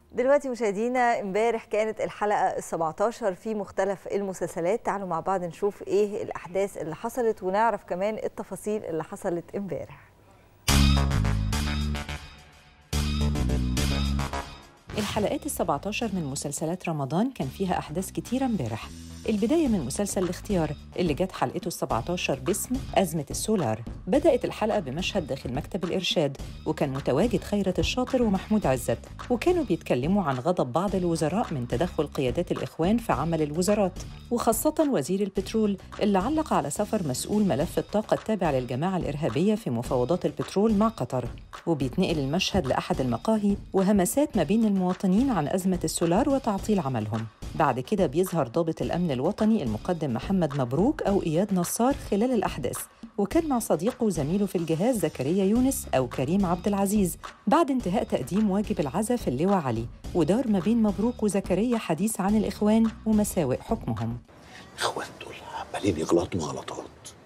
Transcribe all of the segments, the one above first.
دلوقتي مشاهدينا امبارح كانت الحلقة ال 17 في مختلف المسلسلات تعالوا مع بعض نشوف ايه الأحداث اللي حصلت ونعرف كمان التفاصيل اللي حصلت امبارح الحلقات ال 17 من مسلسلات رمضان كان فيها أحداث كتيرة امبارح البداية من مسلسل الاختيار اللي جت حلقته ال 17 باسم أزمة السولار بدأت الحلقة بمشهد داخل مكتب الإرشاد وكان متواجد خيرة الشاطر ومحمود عزت وكانوا بيتكلموا عن غضب بعض الوزراء من تدخل قيادات الإخوان في عمل الوزارات وخاصة وزير البترول اللي علق على سفر مسؤول ملف الطاقة التابع للجماعة الإرهابية في مفاوضات البترول مع قطر وبيتنقل المشهد لأحد المقاهي وهمسات ما بين المواطنين عن أزمة السولار وتعطيل عملهم بعد كده بيظهر ضابط الأمن الوطني المقدم محمد مبروك أو إياد نصار خلال الأحداث وكان مع صديقه وزميله في الجهاز زكريا يونس أو كريم عبد العزيز بعد انتهاء تقديم واجب العزاء في اللواء علي ودار ما بين مبروك وزكريا حديث عن الإخوان ومساوئ حكمهم الاخوان دول عمالين يغلطوا غلطات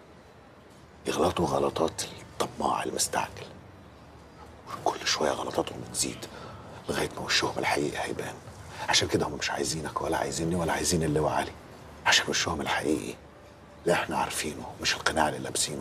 يغلطوا غلطات الطماع المستعجل كل شويه غلطاتهم بتزيد لغايه ما وشهم الحقيقي هيبان عشان كده هم مش عايزينك ولا عايزيني ولا عايزين اللواء علي عشان وشهم الحقيقي اللي احنا عارفينه مش القناع اللي لابسينه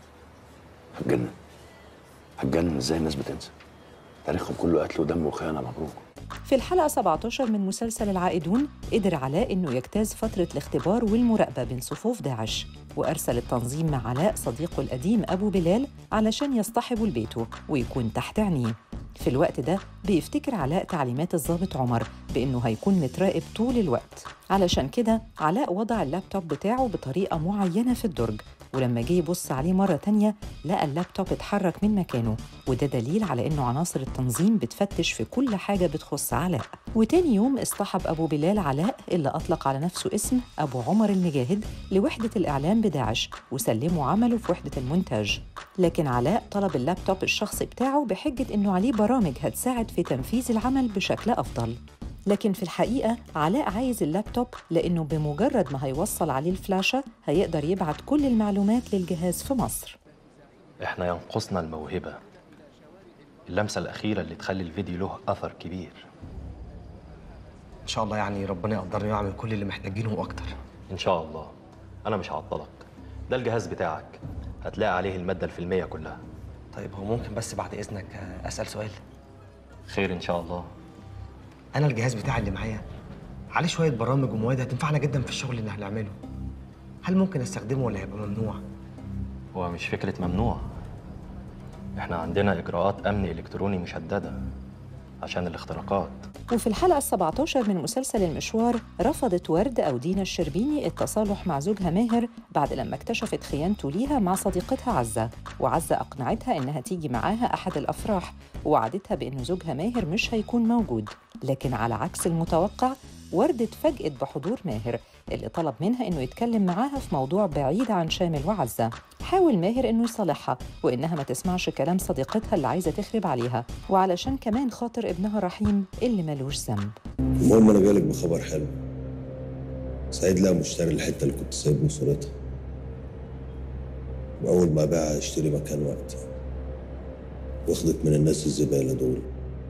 هتجنن هتجنن ازاي الناس بتنسى تاريخهم كله قتل ودم وخيانه مبروك في الحلقة 17 من مسلسل العائدون قدر علاء إنه يجتاز فترة الاختبار والمراقبة بين صفوف داعش وأرسل التنظيم مع علاء صديقه القديم أبو بلال علشان يصطحبوا لبيته ويكون تحت عينيه في الوقت ده بيفتكر علاء تعليمات الضابط عمر بإنه هيكون متراقب طول الوقت علشان كده علاء وضع اللابتوب بتاعه بطريقة معينة في الدرج ولما جه يبص عليه مرة تانية لقى اللابتوب اتحرك من مكانه وده دليل على إنه عناصر التنظيم بتفتش في كل حاجة بتخص علاء وتاني يوم اصطحب أبو بلال علاء اللي أطلق على نفسه اسم أبو عمر المجاهد لوحدة الإعلام بداعش وسلمه عمله في وحدة المونتاج لكن علاء طلب اللابتوب الشخصي بتاعه بحجة إنه عليه برامج هتساعد في تنفيذ العمل بشكل أفضل لكن في الحقيقة علاء عايز اللابتوب لأنه بمجرد ما هيوصل عليه الفلاشة هيقدر يبعت كل المعلومات للجهاز في مصر احنا ينقصنا الموهبة اللمسة الأخيرة اللي تخلي الفيديو له أثر كبير ان شاء الله يعني ربنا يقدرني واعمل كل اللي محتاجينه واكتر إن شاء الله أنا مش هعطلك ده الجهاز بتاعك هتلاقي عليه المادة الفيلمية كلها طيب هو ممكن بس بعد اذنك آه، اسال سؤال خير إن شاء الله انا الجهاز بتاعي اللي معايا عليه شويه برامج ومواد هتنفعنا جدا في الشغل اللي هنعمله هل ممكن استخدمه ولا هيبقى ممنوع هو مش فكرة ممنوع احنا عندنا إجراءات أمن إلكتروني مشددة عشان الاختراقات وفي الحلقة 17 من مسلسل المشوار رفضت ورد أو دينا الشربيني التصالح مع زوجها ماهر بعد لما اكتشفت خيانته ليها مع صديقتها عزة وعزة أقنعتها إنها تيجي معاها أحد الأفراح ووعدتها بإن زوجها ماهر مش هيكون موجود لكن على عكس المتوقع ورد اتفاجئت بحضور ماهر اللي طلب منها إنه يتكلم معاها في موضوع بعيد عن شامل وعزة حاول ماهر إنه يصالحها وإنها ما تسمعش كلام صديقتها اللي عايزة تخرب عليها وعلشان كمان خاطر ابنها رحيم اللي ملوش ذنب المهم انا جايلك بخبر حلو سعيد لقى مشتري الحته اللي كنت سايب له صورتها واول ما باعها اشتري مكان وقتي واخدك من الناس الزباله دول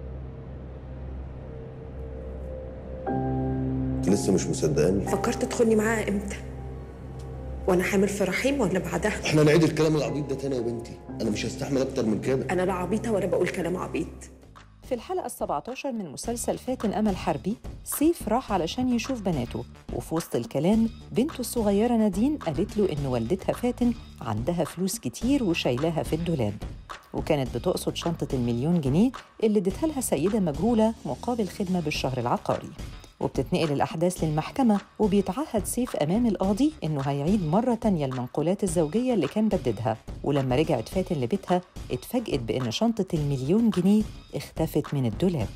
انت لسه مش مصدقاني فكرت تدخلني معاها امتى وانا حامل في رحيم ولا بعدها احنا نعيد الكلام العبيط ده تاني يا بنتي انا مش هستحمل اكتر من كده انا لا عبيطه ولا بقول كلام عبيط في الحلقة ال 17 من مسلسل فاتن أمل حربي سيف راح علشان يشوف بناته وفي وسط الكلام بنته الصغيرة نادين قالت له إن والدتها فاتن عندها فلوس كتير وشايلاها في الدولاب وكانت بتقصد شنطة المليون جنيه اللي ادتها لها سيدة مجهولة مقابل خدمة بالشهر العقاري وبتتنقل الأحداث للمحكمة وبيتعهد سيف أمام القاضي إنه هيعيد مرة تانية المنقولات الزوجية اللي كان بددها ولما رجعت فاتن لبيتها اتفاجئت بإن شنطة المليون جنيه اختفت من الدولاب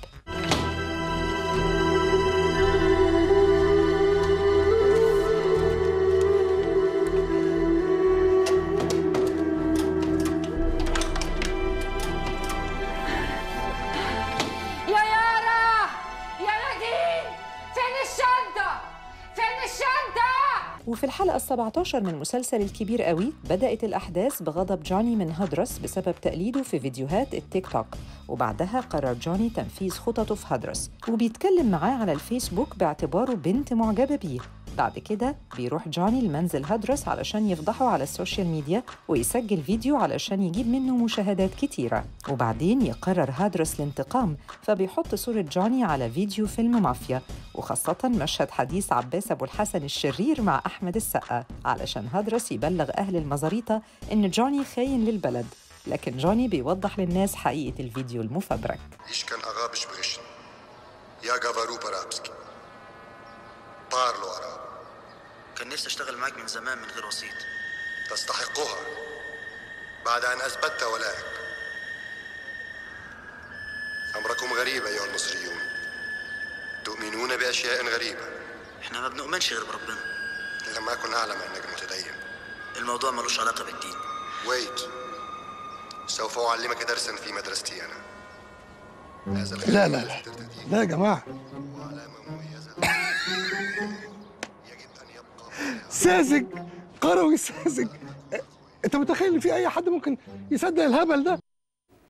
يا يارا يا نادين فين الشنطة؟ فين الشنطة؟ وفي الحلقة ال17 من مسلسل الكبير قوي بدأت الأحداث بغضب جوني من هدرس بسبب تقليده في فيديوهات التيك توك وبعدها قرر جوني تنفيذ خططه في هدرس وبيتكلم معاه على الفيسبوك باعتباره بنت معجبة بيه بعد كده بيروح جوني لمنزل هدرس علشان يفضحه على السوشيال ميديا ويسجل فيديو علشان يجيب منه مشاهدات كتيرة وبعدين يقرر هدرس الانتقام فبيحط صورة جوني على فيديو فيلم مافيا وخاصة مشهد حديث عباس أبو الحسن الشرير مع أحمد السقا علشان هدرس يبلغ أهل المزاريطة إن جوني خاين للبلد لكن جوني بيوضح للناس حقيقة الفيديو المفبرك Ich kann Arabisch berichten. Ja, Gavaru Parabski. Parlo Arab. كان نفسي اشتغل معاك من زمان من غير وسيط تستحقها بعد أن أثبتت ولائك. أمركم غريب أيها المصريون. تؤمنون بأشياء غريبة. احنا ما بنؤمنش غير بربنا لم أكن أعلم أنك متدين. الموضوع ملوش علاقة بالدين ويت. سوف أعلمك درسا في مدرستي أنا. هذا الخير لا لا لا لا يا جماعة ساذج قروي ساذج انت متخيل ان في اي حد ممكن يصدق الهبل ده